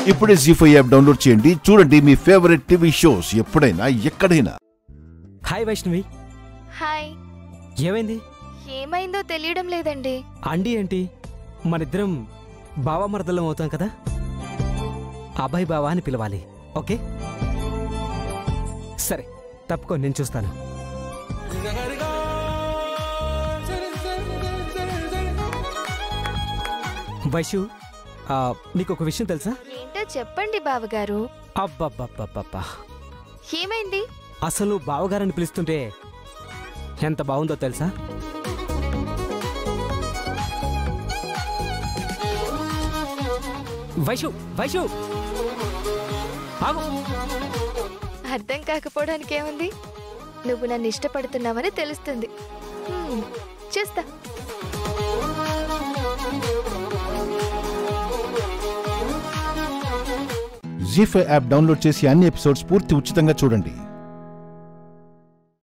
ఇప్పుడే G five app download చేయండి చూడండి మీ ఫేవరెట్ టీవీ షోస్ ఎప్పుడైనా ఎక్కడైనా హాయ్ వైష్ణవి హాయ్ ఏమైంది ఏమైందో తెలియడం లేదండి అండి ఏంటి మనిద్దరం బావా మరదలం అవుతాం కదా అబ్బాయి బావా అని పిలవాలి ఓకే సరే తప్పుకో నేను చూస్తాను వైషు ఆ, నీకు ఒక విషయం తెలుసా ఏంటో చెప్పండి బావగారు అబ్బబ్బబ్బబ్బబ్బా ఏమైంది అసలు బావగారని పిలుస్తుంటే ఎంత బాగుందో తెలుసా వైషు వైషు ఆగు అర్థం కాకపోవడానికి ఏముంది నువ్వు నన్ను ఇష్టపడుతున్నావని తెలుస్తుంది హ్మ్, చూస్తా జీ ఫైవ్ యాప్ డౌన్లోడ్ చేసి అన్ని ఎపిసోడ్స్ పూర్తి ఉచితంగా చూడండి